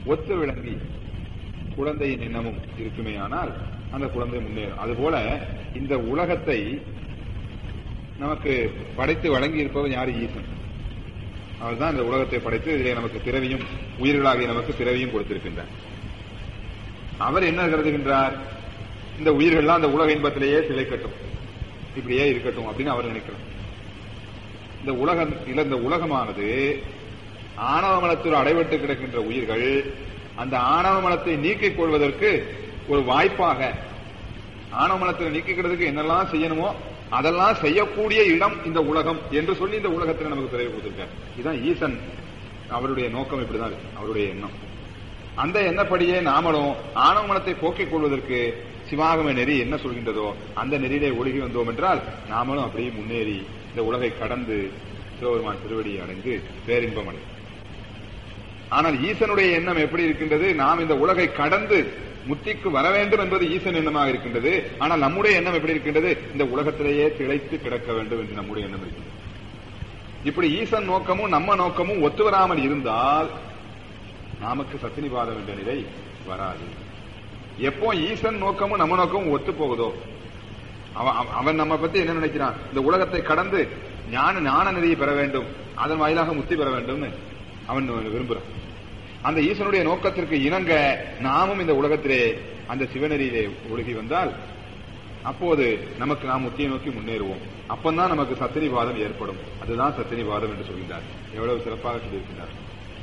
ஒத்து விளங்கி குழந்தையின் எண்ணமும் இருக்குமே ஆனால் அந்த குழந்தை முன்னேறும் அதுபோல இந்த உலகத்தை நமக்கு படைத்து வழங்கி இருப்பவன் யாரு ஈசன் அவர்தான் இந்த உலகத்தை படைத்து இதிலே நமக்கு பிறவியும் உயிர்களாகிய நமக்கு பிறவியும் கொடுத்திருக்கின்றார் அவர் என்ன கருதுகின்றார் இந்த உயிர்கள்லாம் அந்த உலக இன்பத்திலேயே சிலைக்கட்டும் இப்படியே இருக்கட்டும் அப்படின்னு அவர் நினைக்கிறார் இந்த உலகம் இல்ல இந்த உலகமானது ஆணவ மலத்தில் அடைபட்டு கிடக்கின்ற உயிர்கள் அந்த ஆணவ மலத்தை நீக்கிக் கொள்வதற்கு ஒரு வாய்ப்பாக ஆணவ மலத்தில் நீக்கிக்கிறதுக்கு என்னெல்லாம் செய்யணுமோ அதெல்லாம் செய்யக்கூடிய இடம் இந்த உலகம் என்று சொல்லி இந்த உலகத்தில் நமக்கு பிறகு கொடுத்திருக்கார் இதுதான் ஈசன் அவருடைய நோக்கம் இப்படிதான் இருக்கு அவருடைய எண்ணம் அந்த எண்ணப்படியே நாமளும் ஆணவ மனத்தை போக்கிக் கொள்வதற்கு சிவாகம நெறி என்ன சொல்கின்றதோ அந்த நெறியிலே ஒழுகி வந்தோம் என்றால் நாமளும் அப்படியே முன்னேறி இந்த உலகை கடந்து சிவபெருமான் திருவடியை அடைந்து பேரின்பம் அடையும் ஆனால் ஈசனுடைய எண்ணம் எப்படி இருக்கின்றது நாம் இந்த உலகை கடந்து முத்திக்கு வர வேண்டும் என்பது ஈசன் எண்ணமாக இருக்கின்றது ஆனால் நம்முடைய எண்ணம் எப்படி இருக்கின்றது இந்த உலகத்திலேயே திளைத்து கிடக்க வேண்டும் என்று நம்முடைய எண்ணம் இருக்கின்றது இப்படி ஈசன் நோக்கமும் நம்ம நோக்கமும் ஒத்து வராமல் இருந்தால் நமக்கு சத்தினிபாதம் என்ற நிலை வராது எப்போ ஈசன் நோக்கமும் நம்ம நோக்கமும் ஒத்து போகுதோ அவன் அவன் அவன் நம்ம பத்தி என்ன நினைக்கிறான் இந்த உலகத்தை கடந்து ஞான ஞான நிதியை பெற வேண்டும் அதன் வாயிலாக முத்தி பெற வேண்டும்னு அவன் விரும்புறான் அந்த ஈசனுடைய நோக்கத்திற்கு இணங்க நாமும் இந்த உலகத்திலே அந்த சிவநெறியிலே ஒழுகி வந்தால் அப்போது நமக்கு நாம் முத்தியை நோக்கி முன்னேறுவோம் அப்பந்தான் நமக்கு சத்தினிவாதம் ஏற்படும் அதுதான் சத்தினிவாதம் என்று சொல்கின்றார் எவ்வளவு சிறப்பாக சொல்லியிருக்கின்றார்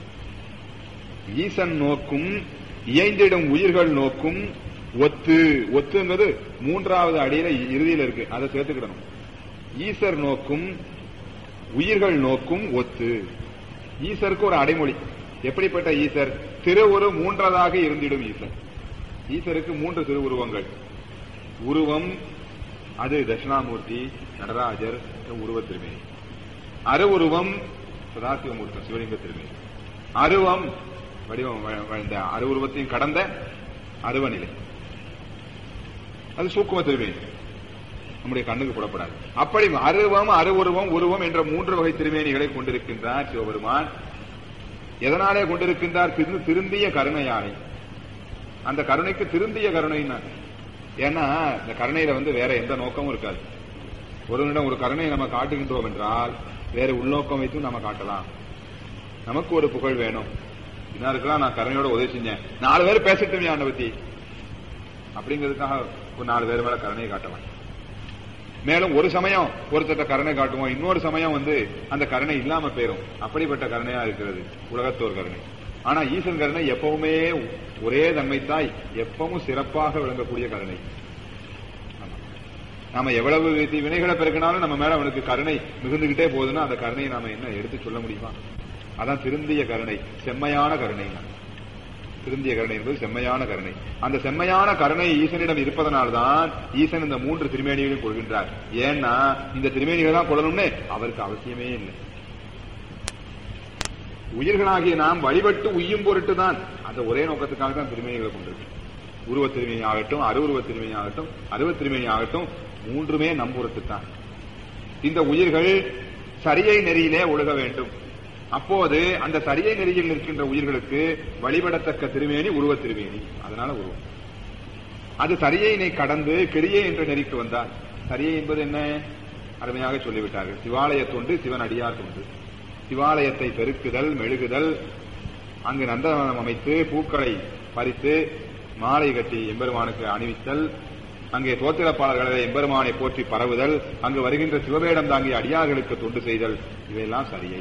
ஈசன் நோக்கும் இயைந்திடும் உயிர்கள் நோக்கும் ஒத்து ஒத்துங்கிறது மூன்றாவது அடியில இறுதியில் இருக்கு அதை சேர்த்துக்கிடணும் ஈசர் நோக்கும் உயிர்கள் நோக்கும் ஒத்து ஈசருக்கு ஒரு அடைமொழி எப்படிப்பட்ட ஈசர் திருவுரு மூன்றதாக இருந்திடும் ஈசர் ஈசருக்கு மூன்று திருவுருவங்கள் உருவம் அது தட்சிணாமூர்த்தி நடராஜர் உருவ திருமேனி அருவுருவம் சதாசிவமூர்த்தம் சிவலிங்க திருமேனி அருவம் வடிவம் இந்த அருவுருவத்தையும் கடந்த அருவநிலை அது சூக்கும திருமேனி நம்முடைய கண்ணுக்கு புலப்படாது அப்படி அருவம் அருவுருவம் உருவம் என்ற மூன்று வகை திருமேனிகளை கொண்டிருக்கின்றார் சிவபெருமான் எதனாலே கொண்டிருக்கின்றார் திருந்திய கருணையானை அந்த கருணைக்கு திருந்திய கருணைன்னா ஏன்னா இந்த கருணையில வந்து வேற எந்த நோக்கமும் இருக்காது ஒருவனிடம் ஒரு கருணையை நம்ம காட்டுகின்றோம் என்றால் வேற உள்நோக்கம் வைத்தும் நம்ம காட்டலாம் நமக்கு ஒரு புகழ் வேணும் இன்னாருக்கெல்லாம் நான் கருணையோட உதவி செஞ்சேன் நாலு பேர் பேசட்டும் யானை பத்தி அப்படிங்கிறதுக்காக ஒரு நாலு பேர் மேல கருணையை காட்டலாம் மேலும் ஒரு சமயம் ஒருத்தட்ட கருணை காட்டுவோம் இன்னொரு சமயம் வந்து அந்த கருணை இல்லாம போயிரும் அப்படிப்பட்ட கருணையா இருக்கிறது உலகத்தோர் கருணை ஆனா ஈசன் கருணை எப்பவுமே ஒரே தன்மைத்தாய் எப்பவும் சிறப்பாக விளங்கக்கூடிய கருணை நாம எவ்வளவு வினைகளை பெருக்கினாலும் நம்ம மேல அவனுக்கு கருணை மிகுந்துகிட்டே போகுதுன்னா அந்த கருணையை நாம என்ன எடுத்து சொல்ல முடியுமா அதான் திருந்திய கருணை செம்மையான கருணை திருந்திய கருணை என்பது செம்மையான கருணை அந்த செம்மையான கருணை ஈசனிடம் இருப்பதனால்தான் ஈசன் இந்த மூன்று திருமேனிகளையும் கொள்கின்றார் ஏன்னா இந்த திருமேனிகளை தான் கொள்ளணும்னு அவருக்கு அவசியமே இல்லை உயிர்களாகிய நாம் வழிபட்டு உய்யும் பொருட்டு தான் அந்த ஒரே நோக்கத்துக்காக தான் திருமேனிகளை கொண்டிருக்கு உருவ திருமேனி ஆகட்டும் அருவுருவ திருமேனி ஆகட்டும் அருவ திருமேனி ஆகட்டும் மூன்றுமே நம்புறத்து தான் இந்த உயிர்கள் சரியை நெறியிலே ஒழுக வேண்டும் அப்போது அந்த சரியை நெறியில் நிற்கின்ற உயிர்களுக்கு வழிபடத்தக்க திருமேனி உருவ திருமேனி அதனால உருவம் அது சரியையினை கடந்து கிரியை என்ற நெறிக்கு வந்தார் சரியை என்பது என்ன அருமையாக சொல்லிவிட்டார்கள் சிவாலய தொண்டு சிவன் அடியார் தொண்டு சிவாலயத்தை பெருக்குதல் மெழுகுதல் அங்கு நந்தவனம் அமைத்து பூக்களை பறித்து மாலை கட்டி எம்பெருமானுக்கு அணிவித்தல் அங்கே தோத்திரப்பாளர்களை எம்பெருமானை போற்றி பரவுதல் அங்கு வருகின்ற சிவவேடம் தாங்கிய அடியார்களுக்கு தொண்டு செய்தல் இவையெல்லாம் சரியை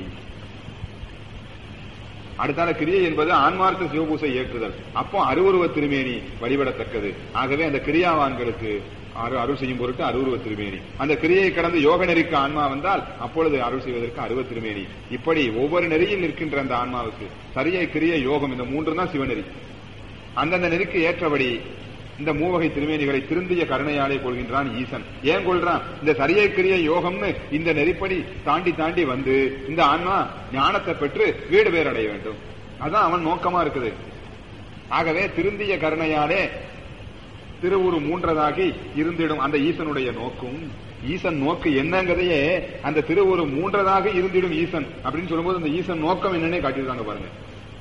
அடுத்தால கிரியை என்பது ஆன்மார்க்க சிவபூசை ஏற்றுதல் அப்போ அருவுருவ திருமேனி வழிபடத்தக்கது ஆகவே அந்த கிரியாவான்களுக்கு அருள் செய்யும் பொருட்டு அருவுருவ திருமேனி அந்த கிரியை கடந்து யோக நெறிக்கு ஆன்மா வந்தால் அப்பொழுது அருள் செய்வதற்கு அருவ திருமேனி இப்படி ஒவ்வொரு நெறியில் நிற்கின்ற அந்த ஆன்மாவுக்கு சரியை கிரியை யோகம் இந்த மூன்று தான் சிவநெறி அந்தந்த நெறிக்கு ஏற்றபடி இந்த மூவகை திருமேனிகளை திருந்திய கருணையாலே கொள்கின்றான் ஈசன் ஏன் கொள்றான் இந்த சரியை கிரிய யோகம்னு இந்த நெறிப்படி தாண்டி தாண்டி வந்து இந்த ஆன்மா ஞானத்தை பெற்று வீடு பேரடைய வேண்டும் அதான் அவன் நோக்கமா இருக்குது ஆகவே திருந்திய கருணையாலே திருவுரு மூன்றதாகி இருந்திடும் அந்த ஈசனுடைய நோக்கும் ஈசன் நோக்கு என்னங்கிறதையே அந்த திருவுரு மூன்றதாக இருந்திடும் ஈசன் அப்படின்னு சொல்லும்போது அந்த ஈசன் நோக்கம் என்னன்னே காட்டியிருக்காங்க பாருங்க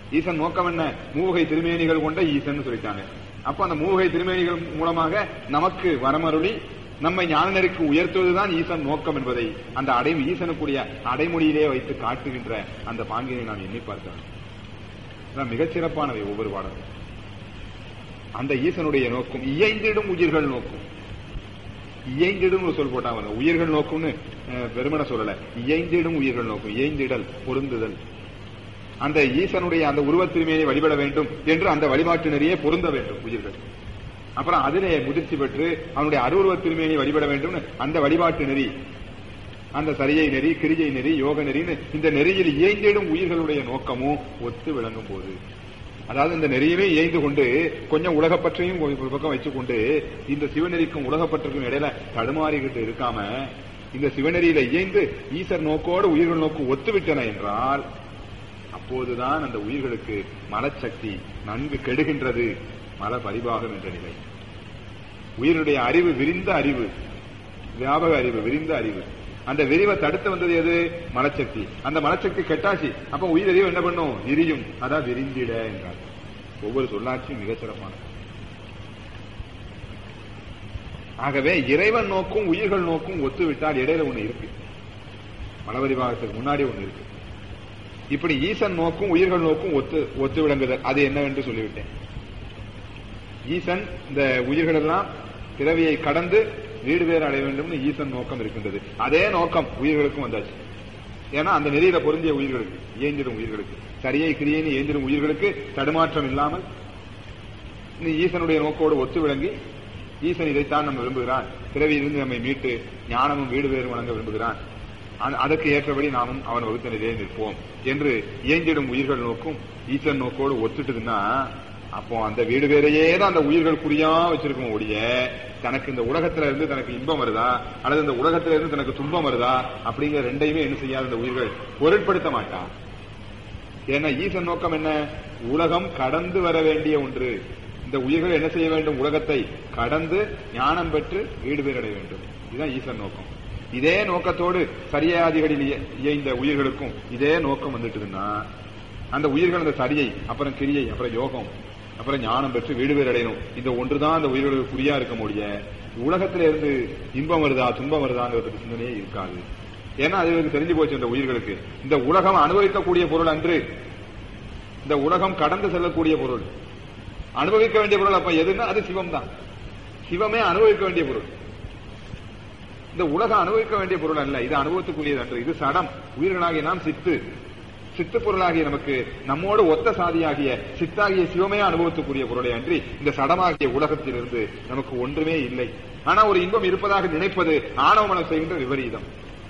ஈசன் நோக்கம் என்ன மூவகை திருமேனிகள் கொண்ட ஈசன் சொல்லிட்டாங்க அப்ப அந்த மூவகை திருமேனிகள் மூலமாக நமக்கு வரமருளி நம்மை ஞானநெறிக்கு உயர்த்துவதுதான் ஈசன் நோக்கம் என்பதை அந்த அடை ஈசனுக்குரிய அடைமொழியிலே வைத்து காட்டுகின்ற அந்த பாங்கினை நாம் எண்ணி பார்க்கிறோம் அதான் மிகச் சிறப்பானவை ஒவ்வொரு பாடலும் அந்த ஈசனுடைய நோக்கம் இயைந்திடும் உயிர்கள் நோக்கும் இயைந்திடும் ஒரு சொல் போட்டா வரும் உயிர்கள் நோக்கும்னு அஹ், வெறுமனே சொல்லல இயைந்திடும் உயிர்கள் நோக்கும் இயைந்திடல் பொருந்துதல் அந்த ஈசனுடைய அந்த உருவத் திருமையை வழிபட வேண்டும் என்று அந்த வழிபாட்டு நெறியே பொருந்த வேண்டும் உயிர்கள் அப்புறம் அதிலே முதிர்ச்சி பெற்று அவனுடைய அருவுருவத் திருமையை வழிபட வேண்டும்னு அந்த வழிபாட்டு நெறி அந்த சரியை நெறி கிரியை நெறி யோக நெறின்னு இந்த நெறியில் இயைந்திடும் உயிர்களுடைய நோக்கமும் ஒத்து விளங்கும் போது அதாவது இந்த நெறியுமே இயைந்து கொண்டு கொஞ்சம் உலகப்பற்றையும் ஒரு பக்கம் வச்சுக்கொண்டு இந்த சிவநெறிக்கும் உலகப்பற்றுக்கும் இடையில தடுமாறிக்கிட்டு இருக்காம இந்த சிவநெறியில இயைந்து ஈசர் நோக்கோடு உயிர்கள் நோக்கு ஒத்துவிட்டன என்றால் அப்போதுதான் அந்த உயிர்களுக்கு மனச்சக்தி நன்கு கெடுகின்றது மல பரிபாகம் என்ற நிலை உயிரினுடைய அறிவு விரிந்த அறிவு வியாபக அறிவு விரிந்த அறிவு அந்த விரிவை தடுத்து வந்தது எது மனச்சக்தி அந்த மனச்சக்தி கெட்டாச்சு அப்ப உயிர் அறிவு என்ன பண்ணும் விரியும் அதான் விரிந்திட என்றார் ஒவ்வொரு சொல்லாட்சியும் மிகச் சிறப்பானது ஆகவே இறைவன் நோக்கும் உயிர்கள் நோக்கும் ஒத்துவிட்டால் இடையில ஒண்ணு இருக்கு மலபரிபாகத்துக்கு முன்னாடி ஒண்ணு இருக்கு இப்படி ஈசன் நோக்கும் உயிர்கள் நோக்கும் ஒத்து ஒத்து விளங்குதல் அது என்னவென்று சொல்லிவிட்டேன் ஈசன் இந்த உயிர்கள் எல்லாம் பிறவியை கடந்து வீடு பேர் அடைய வேண்டும்னு ஈசன் நோக்கம் இருக்கின்றது அதே நோக்கம் உயிர்களுக்கும் வந்தாச்சு ஏன்னா அந்த நெறியில பொருந்திய உயிர்களுக்கு இயந்திரும் உயிர்களுக்கு சரியை கிரியைன்னு இயந்திரும் உயிர்களுக்கு தடுமாற்றம் இல்லாமல் இந்த ஈசனுடைய நோக்கோடு ஒத்து விளங்கி ஈசன் இதைத்தான் நம்ம விரும்புகிறான் பிறவியிலிருந்து நம்மை மீட்டு ஞானமும் வீடு பேரும் வழங்க விரும்புகிறான் அ- அதற்கு ஏற்றபடி நாமும் அவன் வகுத்த நிலையை நிற்போம் என்று இயங்கிடும் உயிர்கள் நோக்கும் ஈசன் நோக்கோடு ஒத்துட்டுதுன்னா அப்போ அந்த வீடு வேறையே தான் அந்த உயிர்கள் குறியா வச்சிருக்கும் ஒழிய தனக்கு இந்த உலகத்துல இருந்து தனக்கு இன்பம் வருதா அல்லது இந்த உலகத்துல இருந்து தனக்கு துன்பம் வருதா அப்படிங்கிற ரெண்டையுமே என்ன செய்யாத இந்த உயிர்கள் பொருட்படுத்த மாட்டான் ஏன்னா ஈசன் நோக்கம் என்ன உலகம் கடந்து வர வேண்டிய ஒன்று இந்த உயிர்கள் என்ன செய்ய வேண்டும் உலகத்தை கடந்து ஞானம் பெற்று வீடு பேரடைய வேண்டும் இதுதான் ஈசன் நோக்கம் இதே நோக்கத்தோடு சரியாதிகளில் இய- இயைந்த உயிர்களுக்கும் இதே நோக்கம் வந்துட்டுதுன்னா அந்த உயிர்கள் அந்த சரியை அப்புறம் கிரியை அப்புறம் யோகம் அப்புறம் ஞானம் பெற்று வீடு பேர் அடையணும் இந்த ஒன்றுதான் அந்த உயிர்களுக்கு குறியா இருக்க முடிய உலகத்தில இருந்து இன்பம் வருதா துன்பம் வருதாங்கிறதுக்கு சிந்தனையே இருக்காது ஏன்னா அதுகளுக்கு தெரிஞ்சு போச்சு இந்த உயிர்களுக்கு இந்த உலகம் அனுபவிக்கக்கூடிய பொருள் அன்று இந்த உலகம் கடந்து செல்லக்கூடிய பொருள் அனுபவிக்க வேண்டிய பொருள் அப்ப எதுன்னா அது சிவம் தான் சிவமே அனுபவிக்க வேண்டிய பொருள் இந்த உலகம் அனுபவிக்க வேண்டிய பொருள் அல்ல இது அனுபவத்துக்குரியது அன்று இது சடம் உயிர்களாகிய நாம் சித்து சித்து பொருளாகிய நமக்கு நம்மோடு ஒத்த சாதியாகிய சித்தாகிய சிவமே அனுபவத்துக்குரிய பொருளை அன்றி இந்த சடமாகிய உலகத்திலிருந்து நமக்கு ஒன்றுமே இல்லை ஆனா ஒரு இன்பம் இருப்பதாக நினைப்பது ஆணவமனம் செய்கின்ற விபரீதம்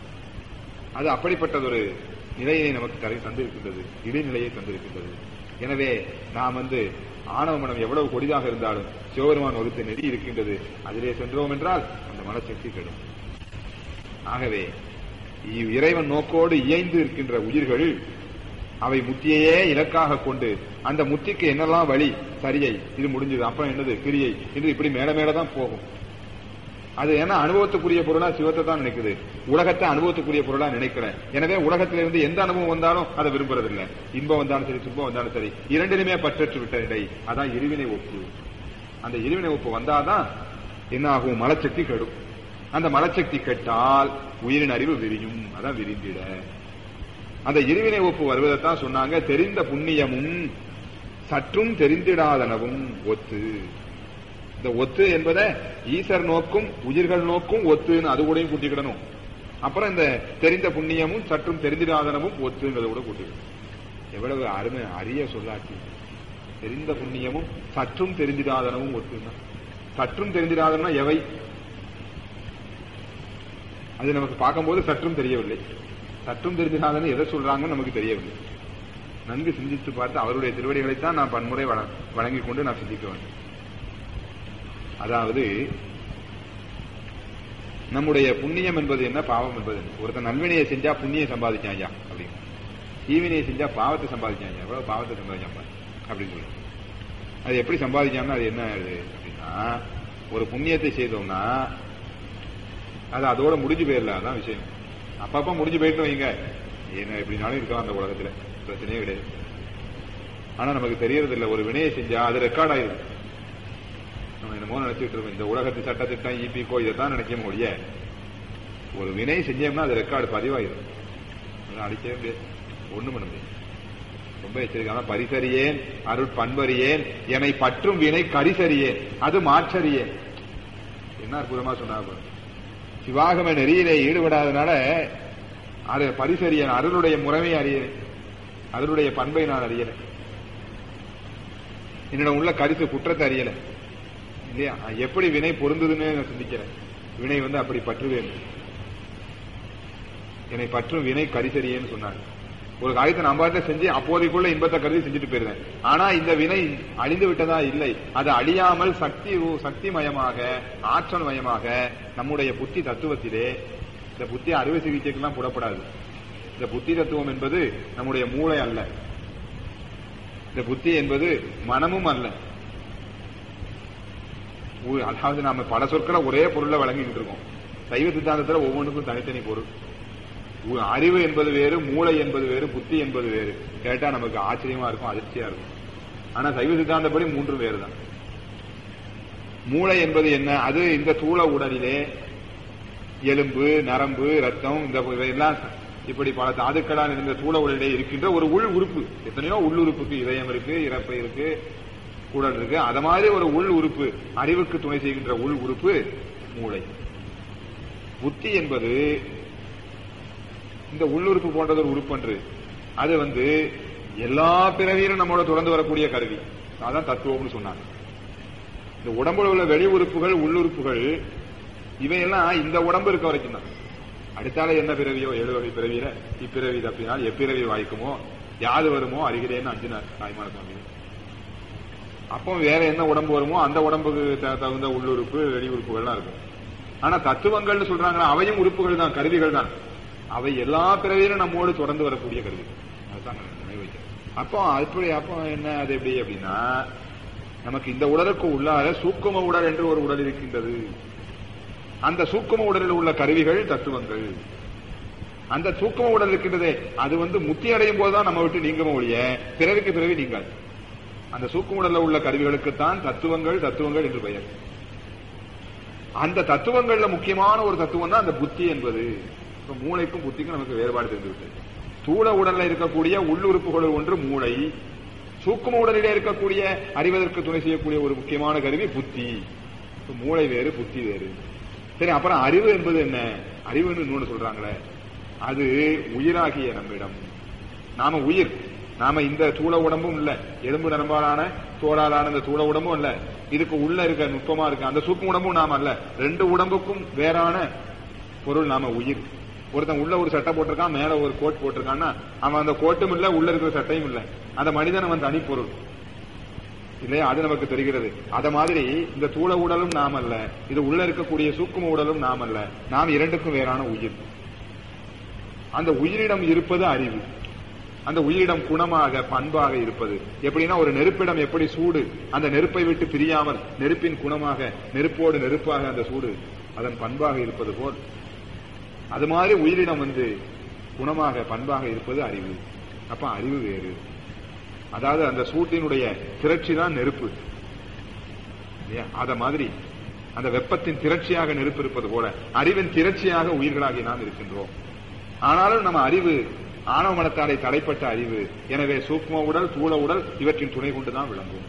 அது அப்படிப்பட்டதொரு நிலையை நமக்கு தரை தந்திருக்கின்றது இடைநிலையை தந்திருக்கின்றது எனவே நாம் வந்து ஆணவ மனம் எவ்வளவு கொடிதாக இருந்தாலும் சிவபெருமான் வகுத்த நெறி இருக்கின்றது அதிலே சென்றோம் என்றால் அந்த மனசக்தி கெடும் ஆகவே இ- இறைவன் நோக்கோடு இயைந்து இருக்கின்ற உயிர்கள் அவை முத்தியையே இலக்காக கொண்டு அந்த முத்திக்கு என்னெல்லாம் வழி சரியை இது முடிஞ்சது அப்புறம் என்னது கிரியை இது இப்படி மேல மேல தான் போகும் அது ஏன்னா அனுபவத்துக்குரிய பொருளா சிவத்தை தான் நினைக்குது உலகத்தை அனுபவத்துக்குரிய பொருளா நினைக்கல எனவே உலகத்திலிருந்து எந்த அனுபவம் வந்தாலும் அதை விரும்புறது இல்ல இன்பம் வந்தாலும் சரி துன்பம் வந்தாலும் சரி இரண்டிலுமே பற்றற்று விட்ட நிலை அதான் இருவினை ஒப்பு அந்த இருவினை ஒப்பு வந்தாதான் என்ன ஆகும் மலச்சக்தி கெடும் அந்த மலச்சக்தி கெட்டால் உயிரின் அறிவு விரியும் அதான் விரிந்திட அந்த இருவினை ஒப்பு வருவதைத்தான் சொன்னாங்க தெரிந்த புண்ணியமும் சற்றும் தெரிந்திடாதனவும் ஒத்து இந்த ஒத்து என்பதை ஈசர் நோக்கும் உயிர்கள் நோக்கும் ஒத்துன்னு அது கூடயும் கூட்டிக்கிடணும் அப்புறம் இந்த தெரிந்த புண்ணியமும் சற்றும் தெரிந்திடாதனவும் ஒத்துங்கிறத கூட கூட்டிக்கணும் எவ்வளவு அருமை அரிய சொல்லாட்சி தெரிந்த புண்ணியமும் சற்றும் தெரிந்திடாதனவும் ஒத்துன்னா சற்றும் தெரிந்திடாதனா எவை அது நமக்கு பார்க்கும்போது சற்றும் தெரியவில்லை சற்றும் தெரிந்திடாதன்னு எதை சொல்றாங்கன்னு நமக்கு தெரியவில்லை நன்கு சிந்தித்து பார்த்து அவருடைய திருவடிகளைத்தான் நான் பன்முறை வழ- வழங்கிக் கொண்டு நான் சிந்திக்க வேண்டும் அதாவது நம்முடைய புண்ணியம் என்பது என்ன பாவம் என்பது என்ன ஒருத்தன் நல்வினையை செஞ்சா புண்ணியம் சம்பாதிச்சான் ஐயா அப்படின்னு தீவினையை செஞ்சா பாவத்தை சம்பாதிச்சான் ஐயா எவ்வளவு பாவத்தை சம்பாதிச்சான் பாரு, அப்படின்னு சொல்லி அது எப்படி சம்பாதிச்சான்னா அது என்ன அது அப்படின்னா ஒரு புண்ணியத்தை செய்தோம்னா அது அதோட முடிஞ்சு போயிடல அதான் விஷயம் அப்பப்ப முடிஞ்சு போயிட்டு வைங்க என்ன எப்படினாலும் இருக்கலாம் அந்த உலகத்துல பிரச்சனையே கிடையாது ஆனா நமக்கு தெரியறது இல்ல ஒரு வினையை செஞ்சா அது ரெக்கார்ட் ஆயிருக்கு நம்ம என்னமோ நினைச்சிட்டு இருக்கோம் இந்த உலகத்து சட்டத்திட்டம் இபிகோ இதைத்தான் நினைக்க முடிய ஒரு வினை செஞ்சோம்னா அது ரெக்கார்டு பதிவாயிரும் அதை அடிக்கவே முடியாது ஒண்ணும் பண்ண முடியாது ரொம்ப எச்சரிக்கையான பரிசறியேன் அருள் பண்பறியேன் என்னை பற்றும் வினை கரிசறியேன் அது மாற்றறியேன் என்ன அற்புதமா சொன்னாங்க சிவாகம நெறியிலே ஈடுபடாதனால அது பரிசறியன் அருளுடைய முறைமை அறியேன் அருளுடைய பண்பை நான் அறியல என்னிடம் உள்ள கருத்து குற்றத்தை அறியல இல்லையா எப்படி வினை பொருந்ததுன்னு நான் சிந்திக்கிறேன் வினை வந்து அப்படி பற்றுவேன் என்னை பற்றும் வினை கரிசரியேன்னு சொன்னாங்க ஒரு காரியத்தை நான் பாட்டுல செஞ்சு அப்போதைக்குள்ள இன்பத்தை கருதி செஞ்சுட்டு போயிருந்தேன் ஆனா இந்த வினை அழிந்து விட்டதா இல்லை அது அழியாமல் சக்தி சக்தி மயமாக ஆற்றல் மயமாக நம்முடைய புத்தி தத்துவத்திலே இந்த புத்தி அறுவை சிகிச்சைக்கெல்லாம் புறப்படாது இந்த புத்தி தத்துவம் என்பது நம்முடைய மூளை அல்ல இந்த புத்தி என்பது மனமும் அல்ல உ- அதாவது நாம பல சொற்களை ஒரே பொருளை வழங்கிட்டு இருக்கோம் சைவ சித்தாந்தத்துல ஒவ்வொன்றுக்கும் தனித்தனி பொருள் உ- அறிவு என்பது வேறு மூளை என்பது வேறு புத்தி என்பது வேறு கேட்டா நமக்கு ஆச்சரியமா இருக்கும் அதிர்ச்சியா இருக்கும் ஆனா சைவ சித்தாந்தப்படி மூன்று வேறு தான் மூளை என்பது என்ன அது இந்த தூள உடலிலே எலும்பு நரம்பு ரத்தம் இந்த இவையெல்லாம் இப்படி பல தாதுக்களால் இருந்த தூள உடலிலே இருக்கின்ற ஒரு உள் உறுப்பு எத்தனையோ உள்ளுறுப்புக்கு இதயம் இருக்கு இறப்பை இருக்கு குடல் இருக்கு அத மாதிரி ஒரு உள் உறுப்பு அறிவுக்கு துணை செய்கின்ற உள் உறுப்பு மூளை புத்தி என்பது இந்த உள்ளுறுப்பு போன்றது ஒரு உறுப்பன்று அது வந்து எல்லா பிறவியிலும் நம்மளோட தொடர்ந்து வரக்கூடிய கருவி அதான் தத்துவம்னு சொன்னாங்க இந்த உடம்புல உள்ள வெளி உறுப்புகள் உள்ளுறுப்புகள் இவையெல்லாம் இந்த உடம்பு இருக்க வரைக்கும் தான் அடுத்தால என்ன பிறவியோ ஏழு வகை பிறவியில இப்பிறவி தப்பினால் எப்பிறவி வாய்க்குமோ யாது வருமோ அறிகிறேன்னு அஞ்சினார் தாய்மான சுவாமி அப்போ வேற என்ன உடம்பு வருமோ அந்த உடம்புக்கு த- தகுந்த உள்ளுறுப்பு வெளி உறுப்புகள்லாம் இருக்கும் ஆனா தத்துவங்கள்னு சொல்றாங்கன்னா அவையும் உறுப்புகள் தான் கருவிகள் தான் அவை எல்லா பிறவியிலும் நம்மோடு தொடர்ந்து வரக்கூடிய கருவி அதுதான் நான் நினைவு வைக்கிறேன் அப்போ அப்படி அப்போ என்ன அது எப்படி அப்படின்னா நமக்கு இந்த உடலுக்கு உள்ளார சூக்கும உடல் என்று ஒரு உடல் இருக்கின்றது அந்த சூக்கும உடலில் உள்ள கருவிகள் தத்துவங்கள் அந்த சூக்கும உடல் இருக்கின்றதே அது வந்து முத்தி அடையும் போதுதான் நம்ம விட்டு நீங்கம ஒழிய பிறவிக்கு பிறவி நீங்காது அந்த சூக்கும உடல்ல உள்ள கருவிகளுக்குத்தான் தத்துவங்கள் தத்துவங்கள் என்று பெயர் அந்த தத்துவங்கள்ல முக்கியமான ஒரு தத்துவம் தான் அந்த புத்தி என்பது இப்ப மூளைக்கும் புத்திக்கும் நமக்கு வேறுபாடு தெரிந்துவிட்டது தூள உடல்ல இருக்கக்கூடிய உள்ளுறுப்புகள் ஒன்று மூளை சூக்கும உடலிலே இருக்கக்கூடிய அறிவதற்கு துணை செய்யக்கூடிய ஒரு முக்கியமான கருவி புத்தி இப்ப மூளை வேறு புத்தி வேறு சரி அப்புறம் அறிவு என்பது என்ன அறிவுன்னு இன்னொன்னு சொல்றாங்களே அது உயிராகிய நம்மிடம் நாம உயிர் நாம இந்த தூள உடம்பும் இல்ல எலும்பு நரம்பாலான தோளாலான இந்த தூள உடம்பும் இல்ல இதுக்கு உள்ள இருக்க நுட்பமா இருக்க அந்த சூக்கும் உடம்பும் நாம அல்ல ரெண்டு உடம்புக்கும் வேறான பொருள் நாம உயிர் ஒருத்தன் உள்ள ஒரு சட்டை போட்டிருக்கான் மேல ஒரு கோட் போட்டிருக்கான்னா அவன் அந்த கோட்டும் இல்ல உள்ள இருக்கிற சட்டையும் இல்ல அந்த மனிதன் அவன் தனி பொருள் இல்லையா அது நமக்கு தெரிகிறது அத மாதிரி இந்த தூள உடலும் நாம் அல்ல இது உள்ள இருக்கக்கூடிய சூக்கும உடலும் நாம் அல்ல நாம் இரண்டுக்கும் வேறான உயிர் அந்த உயிரிடம் இருப்பது அறிவு அந்த உயிரிடம் குணமாக பண்பாக இருப்பது எப்படின்னா ஒரு நெருப்பிடம் எப்படி சூடு அந்த நெருப்பை விட்டு பிரியாமல் நெருப்பின் குணமாக நெருப்போடு நெருப்பாக அந்த சூடு அதன் பண்பாக இருப்பது போல் அது மாதிரி உயிரிடம் வந்து குணமாக பண்பாக இருப்பது அறிவு அப்ப அறிவு வேறு அதாவது அந்த சூட்டினுடைய திரட்சி தான் நெருப்பு இல்லையா? அத மாதிரி அந்த வெப்பத்தின் திரட்சியாக நெருப்பு இருப்பது போல அறிவின் திரட்சியாக உயிர்களாகி நாம் இருக்கின்றோம் ஆனாலும் நம்ம அறிவு ஆணவ மனத்தாலே தடைப்பட்ட அறிவு எனவே சூக்ம உடல் தூள உடல் இவற்றின் துணை கொண்டுதான் விளங்கும்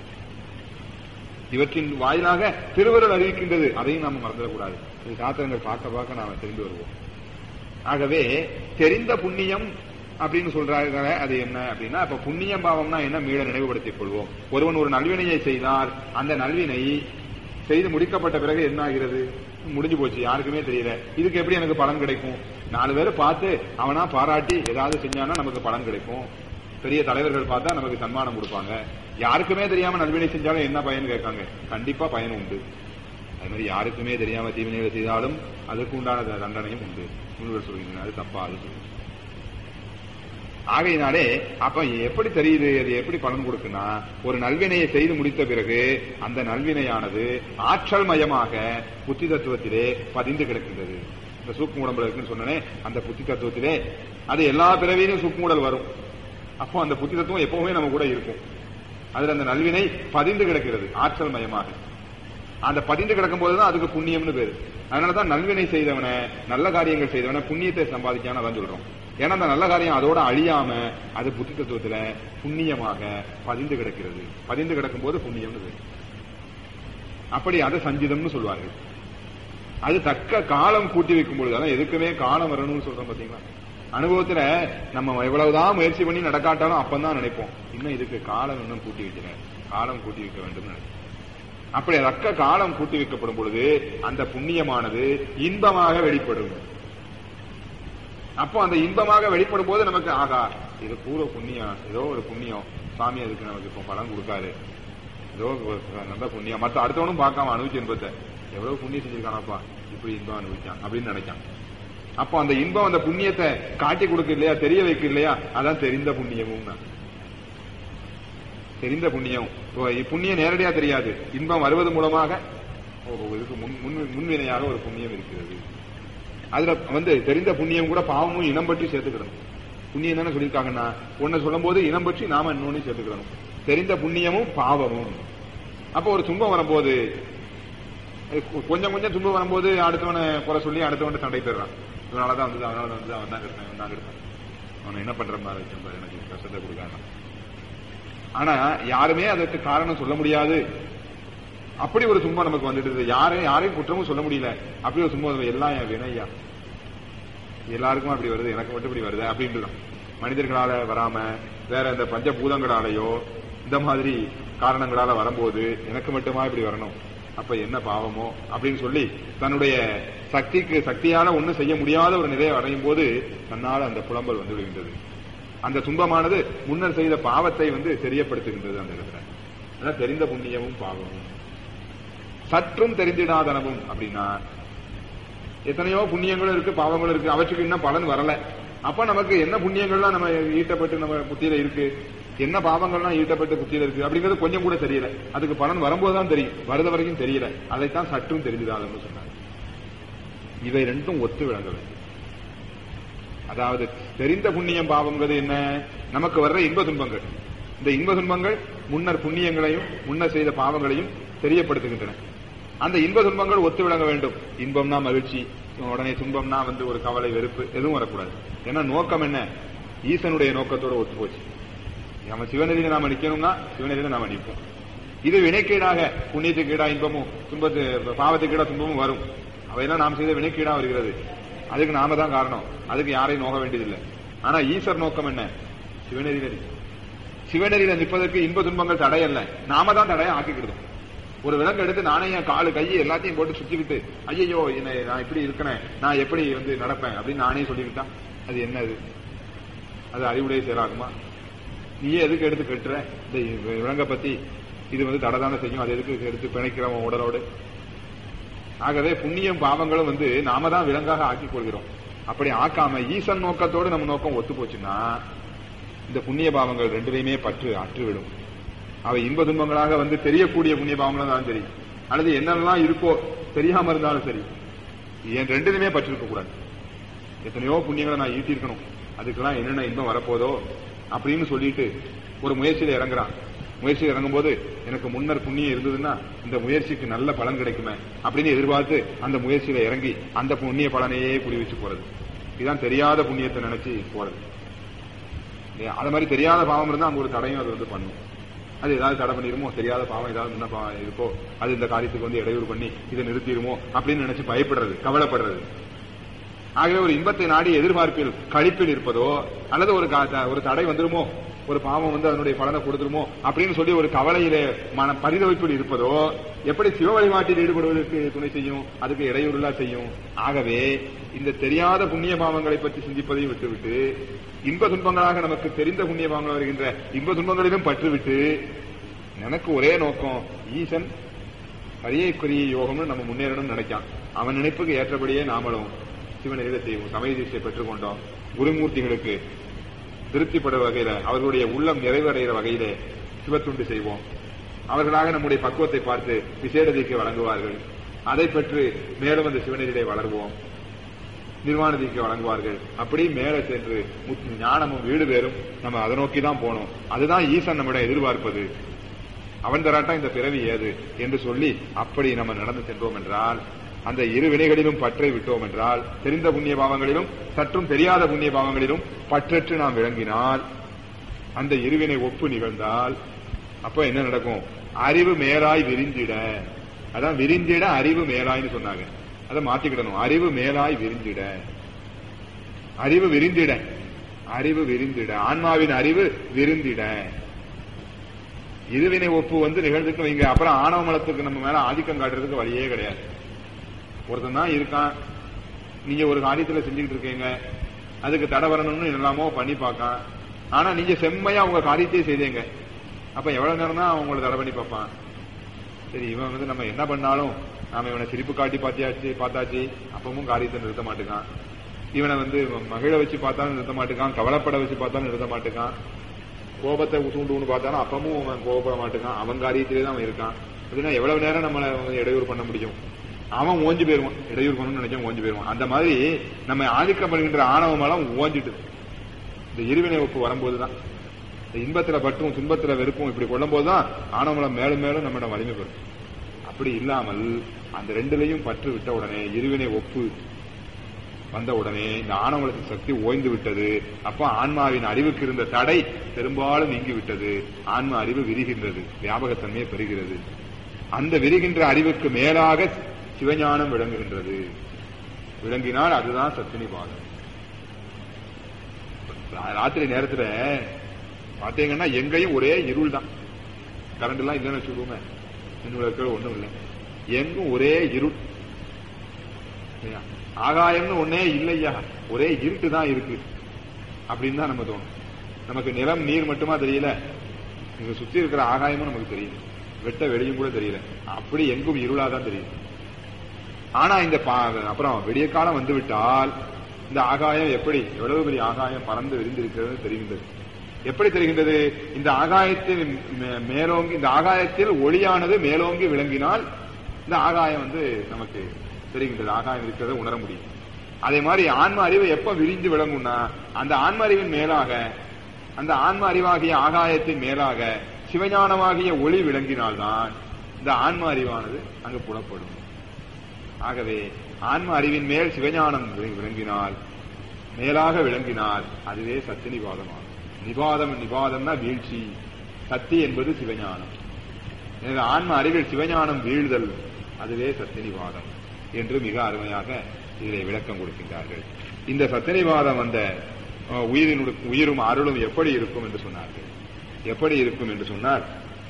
இவற்றின் வாயிலாக திருவருள் அறிவிக்கின்றது அதையும் நாம் மறந்துடக்கூடாது இது சாத்திரங்கள் பார்க்க பார்க்க நாம தெரிந்து வருவோம் ஆகவே தெரிந்த புண்ணியம் அப்படின்னு சொல்றாங்க அது என்ன அப்படின்னா அப்ப புண்ணிய பாவம்னா என்ன மீள நினைவுபடுத்திக் கொள்வோம் ஒருவன் ஒரு நல்வினையை செய்தால் அந்த நல்வினை செய்து முடிக்கப்பட்ட பிறகு என்ன ஆகிறது முடிஞ்சு போச்சு யாருக்குமே தெரியல இதுக்கு எப்படி எனக்கு பலன் கிடைக்கும் நாலு பேரை பார்த்து அவனா பாராட்டி ஏதாவது செஞ்சானா நமக்கு பலன் கிடைக்கும் பெரிய தலைவர்கள் பார்த்தா நமக்கு சன்மானம் கொடுப்பாங்க யாருக்குமே தெரியாம நல்வினை செஞ்சாலும் என்ன பயன் கேட்காங்க கண்டிப்பா பயன் உண்டு அது மாதிரி யாருக்குமே தெரியாம தீவினைகளை செய்தாலும் அதற்கு உண்டான த- தண்டனையும் உண்டு முனிவர் சொல்கிறீங்க அது தப்பா அது சொல்லுங்க ஆகையினாலே அப்ப எப்படி தெரியுது அது எப்படி பலன் கொடுக்குன்னா ஒரு நல்வினையை செய்து முடித்த பிறகு அந்த நல்வினையானது ஆற்றல் மயமாக புத்தி தத்துவத்திலே பதிந்து கிடக்கின்றது இந்த சூக்கு உடம்புல இருக்குன்னு சொன்னனே அந்த புத்தி தத்துவத்திலே அது எல்லா பிறவியிலும் சூக்கு உடல் வரும் அப்போ அந்த புத்தி தத்துவம் எப்பவுமே நம்ம கூட இருக்கும் அதுல அந்த நல்வினை பதிந்து கிடக்கிறது ஆற்றல் மயமாக அந்த பதிந்து கிடக்கும் போதுதான் அதுக்கு புண்ணியம்னு பேரு அதனாலதான் நல்வினை செய்தவனை நல்ல காரியங்கள் செய்தவனை புண்ணியத்தை சம்பாதிக்கான்னு அதான் சொல்றோம் ஏன்னா அந்த நல்ல காரியம் அதோட அழியாம அது புத்தி தத்துவத்துல புண்ணியமாக பதிந்து கிடக்கிறது பதிந்து கிடக்கும் போது புண்ணியம்னு பேரு அப்படி அதை சஞ்சிதம்னு சொல்வார்கள் அது தக்க காலம் கூட்டி வைக்கும் பொழுது அதான் எதுக்குமே காலம் வரணும்னு சொல்றோம் பாத்தீங்களா அனுபவத்துல நம்ம எவ்வளவுதான் முயற்சி பண்ணி நடக்காட்டாலும் அப்பந்தான் நினைப்போம் இன்னும் இதுக்கு காலம் இன்னும் கூட்டி வைக்கிறேன் காலம் கூட்டி வைக்க வேண்டும் நினைப்போம் அப்படி தக்க காலம் கூட்டி வைக்கப்படும் பொழுது அந்த புண்ணியமானது இன்பமாக வெளிப்படும் அப்போ அந்த இன்பமாக வெளிப்படும் போது நமக்கு ஆகா இது பூர்வ புண்ணியம் ஏதோ ஒரு புண்ணியம் சாமி அதுக்கு நமக்கு இப்போ பலன் கொடுக்காரு ஏதோ ஒரு நல்ல புண்ணியம் மத்த அடுத்தவனும் பார்க்காம அனுபவிச்சு இன்பத்தை எவ்வளவு புண்ணியம் செஞ்சிருக்கானப்பா இப்படி இன்பம் அனுபவிச்சான் அப்படின்னு நினைக்கான் அப்போ அந்த இன்பம் அந்த புண்ணியத்தை காட்டி கொடுக்க இல்லையா தெரிய வைக்க இல்லையா அதான் தெரிந்த புண்ணியமும் தெரிந்த புண்ணியம் இப்போ புண்ணியம் நேரடியா தெரியாது இன்பம் வருவது மூலமாக ஓ, இதுக்கு முன் முன்- முன்வினையாக ஒரு புண்ணியம் இருக்கிறது அதுல வந்து தெரிந்த புண்ணியம் கூட பாவமும் இனம் பற்றி சேர்த்துக்கிடணும் புண்ணியம் தானே சொல்லியிருக்காங்கன்னா ஒன்னு சொல்லும் போது இனம் பற்றி நாம இன்னொன்னு சேர்த்துக்கிடணும் தெரிந்த புண்ணியமும் பாவமும் அப்போ ஒரு துன்பம் வரும்போது அது கொ- கொஞ்சம் கொஞ்சம் துன்பம் வரும்போது அடுத்தவனை குறை சொல்லி அடுத்தவன் சண்டை பெறான் இவனாலதான் வந்தது அவனால வந்து அவன் தான் கெடுத்தான் இவன் தான் கெடுத்தான் அவனை என்ன பண்ற மாதிரி இருக்கு பாரு, எனக்கு கஷ்டத்தை கொடுக்காங்க ஆனா யாருமே அதற்கு காரணம் சொல்ல முடியாது அப்படி ஒரு துன்பம் நமக்கு வந்துடுது யாரையும் யாரையும் குற்றமும் சொல்ல முடியல அப்படி ஒரு துன்பம் வருது. எல்லாம் என் வினையா எல்லாருக்கும் அப்படி வருது எனக்கு மட்டும் இப்படி வருது அப்படின்ட்டு மனிதர்களால வராம வேற இந்த பஞ்சபூதங்களாலேயோ இந்த மாதிரி காரணங்களால வரும்போது எனக்கு மட்டுமா இப்படி வரணும் அப்ப என்ன பாவமோ அப்படின்னு சொல்லி தன்னுடைய சக்திக்கு சக்தியால ஒண்ணும் செய்ய முடியாத ஒரு நிலையை அடையும் போது தன்னால் அந்த புலம்பல் வந்து விடுகின்றது அந்த துன்பமானது முன்னர் செய்த பாவத்தை வந்து தெரியப்படுத்துகின்றது அந்த இடத்துல அதான் தெரிந்த புண்ணியமும் பாவமும் சற்றும் தெரிந்திடாதனவும் அப்படின்னா எத்தனையோ புண்ணியங்களும் இருக்கு பாவங்களும் இருக்கு அவற்றுக்கு இன்னும் பலன் வரல அப்ப நமக்கு என்ன புண்ணியங்கள்லாம் நம்ம ஈட்டப்பட்டு நம்ம புத்தியில இருக்கு என்ன பாவங்கள்லாம் ஈட்டப்பட்டு புத்தியில இருக்கு அப்படிங்கிறது கொஞ்சம் கூட தெரியல அதுக்கு பலன் வரும்போதுதான் தெரியும் வருத வரைக்கும் தெரியல அதைத்தான் சற்றும் தெரிஞ்சிடாதன்னு சொன்னாங்க இவை ரெண்டும் ஒத்து விளங்க வேண்டும் அதாவது தெரிந்த புண்ணியம் பாவங்கிறது என்ன நமக்கு வர்ற இன்ப துன்பங்கள் இந்த இன்ப துன்பங்கள் முன்னர் புண்ணியங்களையும் முன்னர் செய்த பாவங்களையும் தெரியப்படுத்துகின்றன அந்த இன்ப துன்பங்கள் ஒத்து விளங்க வேண்டும் இன்பம்னா மகிழ்ச்சி உடனே துன்பம்னா வந்து ஒரு கவலை வெறுப்பு எதுவும் வரக்கூடாது ஏன்னா நோக்கம் என்ன ஈசனுடைய நோக்கத்தோட ஒத்து போச்சு நம்ம சிவநதியில நாம நிக்கணும்னா சிவநதியில நாம நிற்போம் இது வினைக்கீடாக புண்ணியத்துக்கீடா இன்பமும் துன்பத்து பாவத்துக்கீடா துன்பமும் வரும் அவையெல்லாம் நாம் செய்த வினைக்கீடா வருகிறது அதுக்கு நாம தான் காரணம் அதுக்கு யாரையும் நோக வேண்டியதில்லை ஆனா ஈஸ்வர் நோக்கம் என்ன சிவநெறியில நிற்கும். சிவநெறியில நிற்பதற்கு இன்ப துன்பங்கள் தடையல்ல நாம தான் தடையை ஆக்கிக்கிடுதோம் ஒரு விலங்கு எடுத்து நானே என் காலு கை எல்லாத்தையும் போட்டு சுத்திக்கிட்டு ஐயோ என்ன நான் இப்படி இருக்கனேன் நான் எப்படி வந்து நடப்பேன் அப்படின்னு நானே சொல்லிக்கிட்டா அது என்ன அது அது அறிவுடைய செயலாகுமா நீயே எதுக்கு எடுத்து கட்டுற இந்த விலங்கை பத்தி இது வந்து தடதானே செய்யும் அது எதுக்கு எடுத்து பிணைக்கிறவன் உடலோடு ஆகவே புண்ணியம் பாவங்களும் வந்து நாம தான் விலங்காக ஆக்கிக் கொள்கிறோம் அப்படி ஆக்காம ஈசன் நோக்கத்தோடு நம்ம நோக்கம் ஒத்து போச்சுன்னா இந்த புண்ணிய பாவங்கள் ரெண்டுலையுமே பற்று அற்றுவிடும் அவை இன்ப துன்பங்களாக வந்து தெரியக்கூடிய புண்ணிய பாவங்களும் தான் சரி அல்லது என்னெல்லாம் இருக்கோ தெரியாம இருந்தாலும் சரி என் ரெண்டுலையுமே பற்று இருக்க கூடாது எத்தனையோ புண்ணியங்களை நான் ஈட்டியிருக்கணும் அதுக்கெல்லாம் என்னென்ன இன்பம் வரப்போதோ அப்படின்னு சொல்லிட்டு ஒரு முயற்சியில இறங்குறான் முயற்சியில் இறங்கும்போது எனக்கு முன்னர் புண்ணியம் இருந்ததுன்னா இந்த முயற்சிக்கு நல்ல பலன் கிடைக்குமே அப்படின்னு எதிர்பார்த்து அந்த முயற்சியில இறங்கி அந்த புண்ணிய பலனையே குடி வச்சு போறது இதுதான் தெரியாத புண்ணியத்தை நினைச்சு போறது இல்லையா? அது மாதிரி தெரியாத பாவம் இருந்தா அங்க ஒரு தடையும் அது வந்து பண்ணும் அது ஏதாவது தடை பண்ணிருமோ தெரியாத பாவம் ஏதாவது முன்ன பாவம் இருக்கோ அது இந்த காரியத்துக்கு வந்து இடையூறு பண்ணி இதை நிறுத்திடுமோ அப்படின்னு நினைச்சு பயப்படுறது கவலைப்படுறது ஆகவே ஒரு இன்பத்தை நாடி எதிர்பார்ப்பில் கழிப்பில் இருப்பதோ அல்லது ஒரு கா- ஒரு தடை வந்துருமோ ஒரு பாவம் வந்து அதனுடைய பலனை கொடுத்துருமோ அப்படின்னு சொல்லி ஒரு கவலையிலே மன பரிதவிப்பில் இருப்பதோ எப்படி சிவ வழிபாட்டில் ஈடுபடுவதற்கு துணை செய்யும் அதுக்கு இடையூறுலா செய்யும் ஆகவே இந்த தெரியாத புண்ணிய பாவங்களை பற்றி சிந்திப்பதையும் விட்டுவிட்டு இன்ப துன்பங்களாக நமக்கு தெரிந்த புண்ணிய பாவங்கள் வருகின்ற இன்ப துன்பங்களிலும் பற்றுவிட்டு எனக்கு ஒரே நோக்கம் ஈசன் கரியைக்குரிய யோகம்னு நம்ம முன்னேறணும்னு நினைக்கான் அவன் நினைப்புக்கு ஏற்றபடியே நாமளும் சிவநெறியில செய்வோம் சமய தீட்சை பெற்றுக்கொண்டோம் குருமூர்த்திகளுக்கு திருப்திப்படும் வகையில அவர்களுடைய உள்ளம் நிறைவடைகிற வகையிலே சிவத்துண்டு செய்வோம் அவர்களாக நம்முடைய பக்குவத்தை பார்த்து விசேட தீக்கை வழங்குவார்கள் அதை பெற்று மேலும் அந்த சிவநெறியிலே வளர்வோம் நிர்வாண தீக்கை வழங்குவார்கள் அப்படி மேலே சென்று முத்- ஞானமும் வீடு பேரும் நம்ம அதை நோக்கி தான் போனோம் அதுதான் ஈசன் நம்மிடம் எதிர்பார்ப்பது அவன் தராட்டா இந்த பிறவி ஏது என்று சொல்லி அப்படி நம்ம நடந்து சென்றோம் என்றால் அந்த இரு வினைகளிலும் பற்றை விட்டோம் என்றால் தெரிந்த புண்ணிய பாவங்களிலும் சற்றும் தெரியாத புண்ணிய பாவங்களிலும் பற்றற்று நாம் விளங்கினால் அந்த இருவினை ஒப்பு நிகழ்ந்தால் அப்ப என்ன நடக்கும் அறிவு மேலாய் விரிந்திட அதான் விரிந்திட அறிவு மேலாய்னு சொன்னாங்க அதை மாத்திக்கிடணும் அறிவு மேலாய் விரிந்திட அறிவு விரிந்திட அறிவு விரிந்திட ஆன்மாவின் அறிவு விரிந்திட இருவினை ஒப்பு வந்து நிகழ்ந்துட்டு வைங்க அப்புறம் ஆணவ மலத்துக்கு நம்ம மேல ஆதிக்கம் காட்டுறதுக்கு வழியே கிடையாது ஒருத்தன் தான் இருக்கான் நீங்க ஒரு காரியத்துல செஞ்சுக்கிட்டு இருக்கீங்க அதுக்கு தடை வரணும்னு எல்லாமோ பண்ணி பார்க்கான் ஆனா நீங்க செம்மையா உங்க காரியத்தையே செய்தீங்க அப்ப எவ்வளவு நேரம் தான் உங்களை தடை பண்ணி பார்ப்பான் சரி இவன் வந்து நம்ம என்ன பண்ணாலும் நாம இவனை சிரிப்பு காட்டி பார்த்தியாச்சு பார்த்தாச்சு அப்பவும் காரியத்தை நிறுத்த மாட்டேங்கான் இவனை வந்து மகிழ வச்சு பார்த்தாலும் நிறுத்த மாட்டேங்கான் கவலைப்பட வச்சு பார்த்தாலும் நிறுத்த மாட்டேங்கான் கோபத்தை தூண்டுன்னு பார்த்தாலும் அப்பவும் அவன் கோபப்பட மாட்டேங்கான் அவன் காரியத்திலே தான் அவன் இருக்கான் அப்படின்னா எவ்வளவு நேரம் நம்மளை வந்து இடையூறு பண்ண முடியும் அவன் ஓஞ்சு போயிருவான் இடையூறு பண்ணணும்னு நினைச்சா ஓஞ்சு போயிருவான் அந்த மாதிரி நம்ம ஆதிக்கம் பண்ணுகின்ற ஆணவ மலம் ஓஞ்சிட்டு இந்த இருவினை ஒப்பு வரும்போதுதான் இந்த இன்பத்துல பற்றும் துன்பத்துல வெறுப்பும் இப்படி கொள்ளும் போதுதான் ஆணவ மலம் மேலும் மேலும் நம்மிடம் வலிமை பெறும் அப்படி இல்லாமல் அந்த ரெண்டுலையும் பற்று விட்ட உடனே இருவினை ஒப்பு வந்த உடனே இந்த ஆணவலத்தின் சக்தி ஓய்ந்து விட்டது அப்ப ஆன்மாவின் அறிவுக்கு இருந்த தடை பெரும்பாலும் நீங்கி விட்டது ஆன்ம அறிவு விரிகின்றது வியாபகத்தன்மையை பெறுகிறது அந்த விரிகின்ற அறிவுக்கு மேலாக சிவஞானம் விளங்குகின்றது விளங்கினால் அதுதான் சத்தினி பாதம் ராத்திரி நேரத்துல பாத்தீங்கன்னா எங்கேயும் ஒரே இருள் தான் கரண்ட் எல்லாம் இல்லைன்னு வச்சுக்கோங்க மின்விளக்குகள் ஒண்ணும் இல்லை எங்கும் ஒரே இருள் இல்லையா? ஆகாயம்னு ஒன்னே இல்லையா ஒரே இருட்டு தான் இருக்கு அப்படின்னு தான் நம்ம தோணும் நமக்கு நிலம் நீர் மட்டுமா தெரியல இங்க சுத்தி இருக்கிற ஆகாயமும் நமக்கு தெரியும் வெட்ட வெளியும் கூட தெரியல அப்படி எங்கும் இருளா தான் தெரியும் ஆனா இந்த பா- அப்புறம் விடிய காலம் வந்து விட்டால் இந்த ஆகாயம் எப்படி எவ்வளவு பெரிய ஆகாயம் பறந்து விரிந்திருக்கிறது தெரிகின்றது எப்படி தெரிகின்றது இந்த ஆகாயத்தில் மே- மேலோங்கி இந்த ஆகாயத்தில் ஒளியானது மேலோங்கி விளங்கினால் இந்த ஆகாயம் வந்து நமக்கு தெரிகின்றது ஆகாயம் இருக்கிறத உணர முடியும் அதே மாதிரி ஆன்ம அறிவு எப்ப விரிந்து விளங்கும்னா அந்த ஆன்ம அறிவின் மேலாக அந்த ஆன்ம அறிவாகிய ஆகாயத்தின் மேலாக சிவஞானமாகிய ஒளி விளங்கினால்தான் இந்த ஆன்ம அறிவானது அங்கு புலப்படும் ஆகவே ஆன்ம அறிவின் மேல் சிவஞானம் வி- விளங்கினால் மேலாக விளங்கினால் அதுவே சத்து நிபாதமாகும் நிபாதம் நிபாதம்னா வீழ்ச்சி சத்தி என்பது சிவஞானம் எனவே ஆன்ம அறிவில் சிவஞானம் வீழ்தல் அதுவே சத்தினிவாதம் என்று மிக அருமையாக இதிலே விளக்கம் கொடுக்கின்றார்கள் இந்த சத்தினிவாதம் அந்த அஹ், உயிரினு உயிரும் அருளும் எப்படி இருக்கும் என்று சொன்னார்கள் எப்படி இருக்கும் என்று சொன்னால்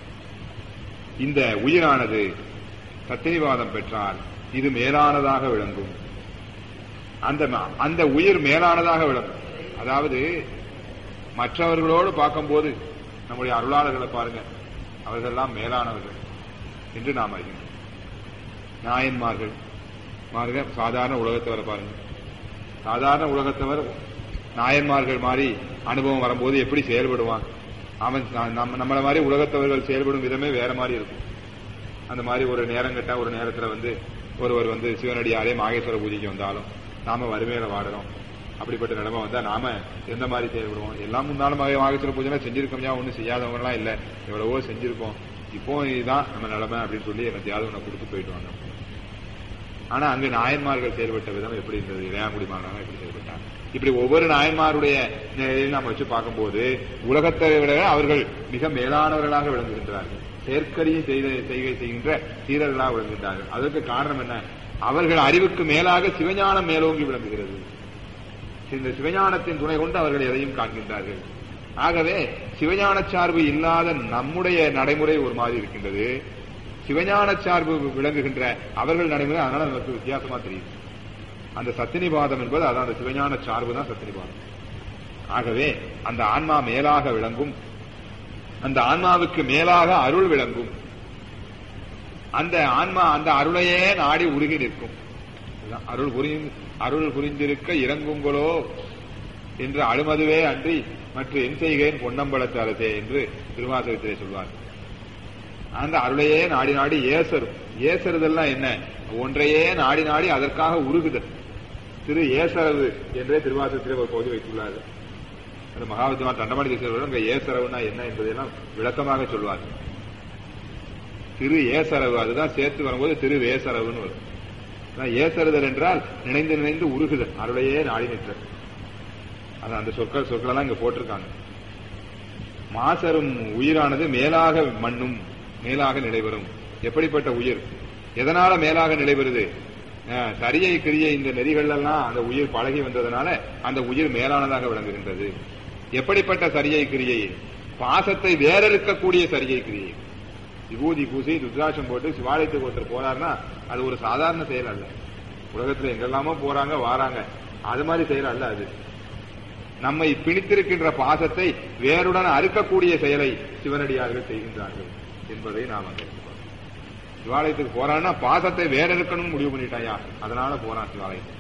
இந்த உயிரானது சத்தினிவாதம் பெற்றால் இது மேலானதாக விளங்கும் அந்த ம- அந்த உயிர் மேலானதாக விளங்கும் அதாவது மற்றவர்களோடு பார்க்கும்போது நம்முடைய அருளாளர்களை பாருங்க அவர்களெல்லாம் மேலானவர்கள் என்று நாம் அறிகிறோம் நாயன்மார்கள் பாருங்க சாதாரண உலகத்தவரை பாருங்க சாதாரண உலகத்தவர் நாயன்மார்கள் மாதிரி அனுபவம் வரும்போது எப்படி செயல்படுவான் அவன் ந- நம்ம நம்மள மாதிரி உலகத்தவர்கள் செயல்படும் விதமே வேற மாதிரி இருக்கும் அந்த மாதிரி ஒரு நேரம் கட்ட ஒரு நேரத்துல வந்து ஒருவர் வந்து சிவனடியாரே மாகேஸ்வர பூஜைக்கு வந்தாலும் நாம வறுமையில வாடுறோம் அப்படிப்பட்ட நிலைமை வந்தா நாம எந்த மாதிரி செயல்படுவோம் எல்லாம் முன்னாலும் மாக- மாகேஸ்வர பூஜை செஞ்சிருக்கோம்யா ஒன்றும் செய்யாதவங்க எல்லாம் இல்ல எவ்வளவோ செஞ்சிருக்கோம் இப்போ இதுதான் நம்ம நிலைமை அப்படின்னு சொல்லி என்னத்தையாவது ஒண்ணு கொடுத்து போயிட்டு வாங்க ஆனா அங்கு நாயன்மார்கள் செயல்பட்ட விதம் எப்படி இருந்தது இளையாங்குடி மாணவர்கள் எப்படி செயல்பட்டாங்க இப்படி ஒவ்வொரு நாயன்மாருடைய நிலையில் நாம் வச்சு பார்க்கும்போது உலகத்தை விட அவர்கள் மிக மேலானவர்களாக விளங்குகின்றார்கள் செயற்கரிய செய்த செய்கை செய்கின்ற சீரர்களாக விளங்குகின்றார்கள் அதற்கு காரணம் என்ன அவர்கள் அறிவுக்கு மேலாக சிவஞானம் மேலோங்கி விளங்குகிறது இந்த சிவஞானத்தின் துணை கொண்டு அவர்கள் எதையும் காண்கின்றார்கள் ஆகவே சிவஞான சார்பு இல்லாத நம்முடைய நடைமுறை ஒரு மாதிரி இருக்கின்றது சிவஞான சார்பு விளங்குகின்ற அவர்கள் நடைமுறை அதனால நமக்கு வித்தியாசமா தெரியுது அந்த சத்தினிபாதம் என்பது அதான் அந்த சிவஞான சார்பு தான் சத்தினிபாதம் ஆகவே அந்த ஆன்மா மேலாக விளங்கும் அந்த ஆன்மாவுக்கு மேலாக அருள் விளங்கும் அந்த ஆன்மா அந்த அருளையே நாடி உருகி நிற்கும் இதுதான் அருள் புரிந்து அருள் புரிந்திருக்க இறங்குங்களோ என்று அழுமதுவே அன்றி மற்ற என் செய்கிறேன் பொன்னம்பலத்து அரசே என்று திருவாசகத்திலே சொல்வார் அந்த அருளையே நாடி நாடி ஏசரும் ஏசறுதெல்லாம் என்ன ஒன்றையே நாடி நாடி அதற்காக உருகுதல் திரு ஏசரவு என்றே திருவாசகத்திலே ஒரு பகுதி வைத்துள்ளார்கள் அந்த மகாவித்வான் தண்டமணி தேசியர்கள் அங்க ஏசரவுனா என்ன என்பதையெல்லாம் விளக்கமாக சொல்வார்கள் திரு ஏசரவு அதுதான் சேர்த்து வரும்போது திரு வேசரவுன்னு வரும் அதான் ஏசறுதல் என்றால் நினைந்து நினைந்து உருகுதல் அருளையே நாடி நிற்றல் அது அந்த சொற்கள் சொற்களெல்லாம் இங்க போட்டிருக்காங்க மாசரும் உயிரானது மேலாக மண்ணும் மேலாக நிலைவரும் எப்படிப்பட்ட உயிர் எதனால மேலாக நிலைவருது அஹ், சரியை கிரியை இந்த நெறிகள் எல்லாம் அந்த உயிர் பழகி வந்ததுனால அந்த உயிர் மேலானதாக விளங்குகின்றது எப்படிப்பட்ட சரியை கிரியை பாசத்தை வேறறுக்கக்கூடிய சரியை கிரியை விபூதி பூசி ருத்ராட்சம் போட்டு சிவாலயத்துக்கு ஒருத்தர் போறாருன்னா அது ஒரு சாதாரண செயல் அல்ல உலகத்துல எங்கெல்லாமோ போறாங்க வாராங்க அது மாதிரி செயல் அல்ல அது நம்மை பிணித்திருக்கின்ற பாசத்தை வேருடன் அறுக்கக்கூடிய செயலை சிவனடியார்கள் செய்கின்றார்கள் என்பதை நாம் அங்க எடுத்துக்கொள்ளணும். சிவாலயத்துக்கு போறான்னா பாசத்தை வேற இருக்கணும்னு முடிவு பண்ணிட்டாயா அதனால போறான் சிவாலயத்துக்கு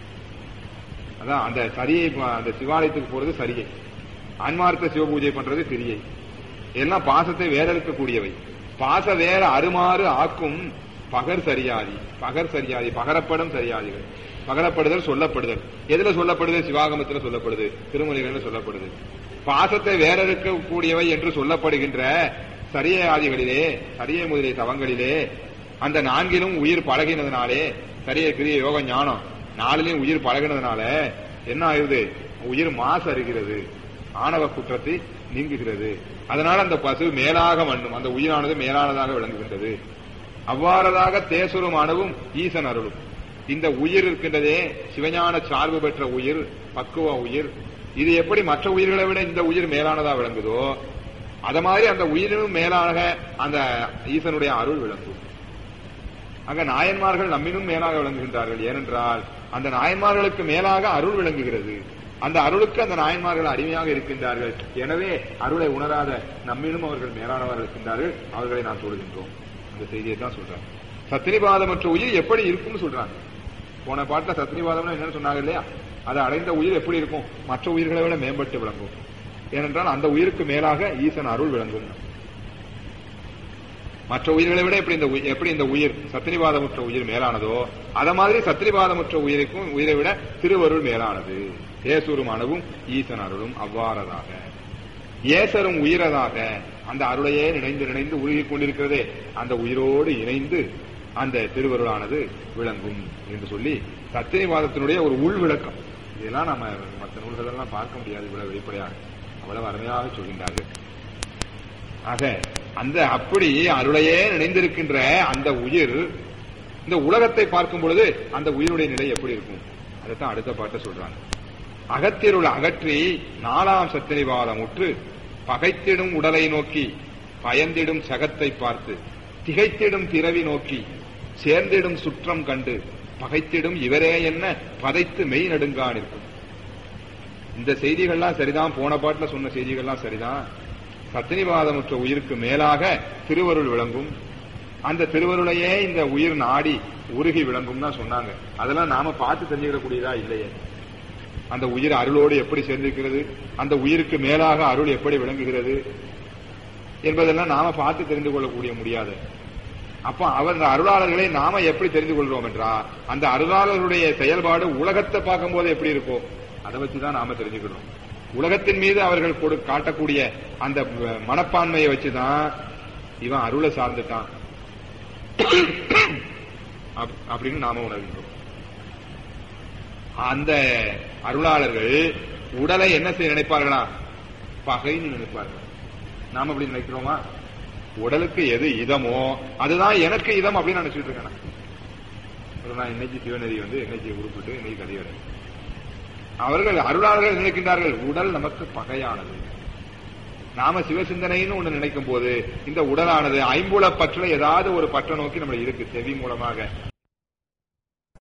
அதான் அந்த சரியை ப- அந்த சிவாலயத்துக்கு போறது சரியை ஆன்மார்த்த சிவபூஜை பண்றது கிரியை எல்லாம் பாசத்தை வேற இருக்கக்கூடியவை பாச வேற அருமாறு ஆக்கும் பகர் சரியாதி பகர் சரியாதி பகரப்படும் சரியாதிகள் பகரப்படுதல் சொல்லப்படுதல் எதுல சொல்லப்படுது சிவாகமத்துல சொல்லப்படுது திருமுறைகள்ல சொல்லப்படுது பாசத்தை வேற இருக்கக்கூடியவை என்று சொல்லப்படுகின்ற சரியையாதிகளிலே சரிய முதலிய தவங்களிலே அந்த நான்கிலும் உயிர் பழகினதுனாலே சரிய கிரிய யோக ஞானம் நாளிலும் உயிர் பழகினதுனால என்ன ஆகுது உயிர் மாசு அறிகிறது ஆணவ குற்றத்தை நீங்குகிறது அதனால அந்த பசு மேலாக மண்ணும் அந்த உயிரானது மேலானதாக விளங்குகின்றது அவ்வாறதாக தேசுரும் அணுவும் ஈசன் அருளும் இந்த உயிர் இருக்கின்றதே சிவஞான சார்பு பெற்ற உயிர் பக்குவ உயிர் இது எப்படி மற்ற உயிர்களை விட இந்த உயிர் மேலானதா விளங்குதோ அத மாதிரி அந்த உயிரினும் மேலாக அந்த ஈசனுடைய அருள் விளங்கும் அங்க நாயன்மார்கள் நம்மினும் மேலாக விளங்குகின்றார்கள் ஏனென்றால் அந்த நாயன்மார்களுக்கு மேலாக அருள் விளங்குகிறது அந்த அருளுக்கு அந்த நாயன்மார்கள் அடிமையாக இருக்கின்றார்கள் எனவே அருளை உணராத நம்மினும் அவர்கள் மேலானவர்கள் இருக்கின்றார்கள் அவர்களை நாம் தொழுகின்றோம் அந்த செய்தியை தான் சொல்றாங்க சத்திரிபாதமற்ற உயிர் எப்படி இருக்கும்னு சொல்றாங்க போன பாட்டுல சத்திரிபாதம்னு என்னன்னு சொன்னாங்க இல்லையா அதை அடைந்த உயிர் எப்படி இருக்கும் மற்ற உயிர்களை விட மேம்பட்டு விளங்கும் ஏனென்றால் அந்த உயிருக்கு மேலாக ஈசன் அருள் விளங்கும் மற்ற உயிர்களை விட எப்படி இந்த உயி- எப்படி இந்த உயிர் சத்திரிவாதமுற்ற உயிர் மேலானதோ அத மாதிரி சத்திரிவாதமுற்ற உயிருக்கும் உயிரை விட திருவருள் மேலானது ஏசுரும் அணுவும் ஈசன் அருளும் அவ்வாறதாக ஏசரும் உயிரதாக அந்த அருளையே நினைந்து நினைந்து உருகிக் கொண்டிருக்கிறதே அந்த உயிரோடு இணைந்து அந்த திருவருளானது விளங்கும் என்று சொல்லி சத்திரிவாதத்தினுடைய ஒரு உள் விளக்கம் இதெல்லாம் நம்ம மற்ற நூல்கள் எல்லாம் பார்க்க முடியாது இவ்வளவு வெளிப்படையாக அவ்வளவு அருமையாக சொல்கின்றார்கள் ஆக அந்த அப்படி அருளையே நினைந்திருக்கின்ற அந்த உயிர் இந்த உலகத்தை பார்க்கும் பொழுது அந்த உயிருடைய நிலை எப்படி இருக்கும் அதைத்தான் அடுத்த பாட்டை சொல்றாங்க அகத்திருள் அகற்றி நாலாம் சத்திரிவாதம் உற்று பகைத்திடும் உடலை நோக்கி பயந்திடும் சகத்தை பார்த்து திகைத்திடும் பிறவி நோக்கி சேர்ந்திடும் சுற்றம் கண்டு பகைத்திடும் இவரே என்ன பதைத்து மெய் நடுங்கா நிற்கும் இந்த செய்திகள்லாம் சரிதான் போன பாட்டுல சொன்ன செய்திகள்லாம் சரிதான் சத்தினிவாதமுற்ற உயிருக்கு மேலாக திருவருள் விளங்கும் அந்த திருவருளையே இந்த உயிர் நாடி உருகி விளங்கும் தான் சொன்னாங்க அதெல்லாம் நாம பார்த்து தெரிஞ்சுக்கிடக்கூடியதா இல்லையே அந்த உயிர் அருளோடு எப்படி சேர்ந்திருக்கிறது அந்த உயிருக்கு மேலாக அருள் எப்படி விளங்குகிறது என்பதெல்லாம் நாம பார்த்து தெரிந்து கொள்ளக்கூடிய முடியாது அப்ப அவர் அந்த அருளாளர்களை நாம எப்படி தெரிந்து கொள்றோம் என்றா அந்த அருளாளர்களுடைய செயல்பாடு உலகத்தை பார்க்கும்போது எப்படி இருக்கும் அதை வச்சுதான் நாம தெரிஞ்சுக்கிறோம் உலகத்தின் மீது அவர்கள் கொடு காட்டக்கூடிய அந்த அஹ், மனப்பான்மையை வச்சுதான் இவன் அருளை சார்ந்துட்டான் அப்- அப்படின்னு நாம உணர்கின்றோம் அந்த அருளாளர்கள் உடலை என்ன செய்ய நினைப்பார்களா பகைன்னு நினைப்பார்கள் நாம அப்படி நினைக்கிறோமா உடலுக்கு எது இதமோ அதுதான் எனக்கு இதம் அப்படின்னு நினைச்சிட்டு இருக்கேன் நான். ஒரு நான் இன்னைக்கு சிவநெறி வந்து இன்னைக்கு உருப்பிட்டு இன்னைக்கு கதையோட அவர்கள் அருளாளர்கள் நினைக்கின்றார்கள் உடல் நமக்கு பகையானது நாம சிவசிந்தனைன்னு ஒண்ணு நினைக்கும் போது இந்த உடலானது ஐம்புல பற்றுல ஏதாவது ஒரு பற்றை நோக்கி நம்மள இருக்கு செவி மூலமாக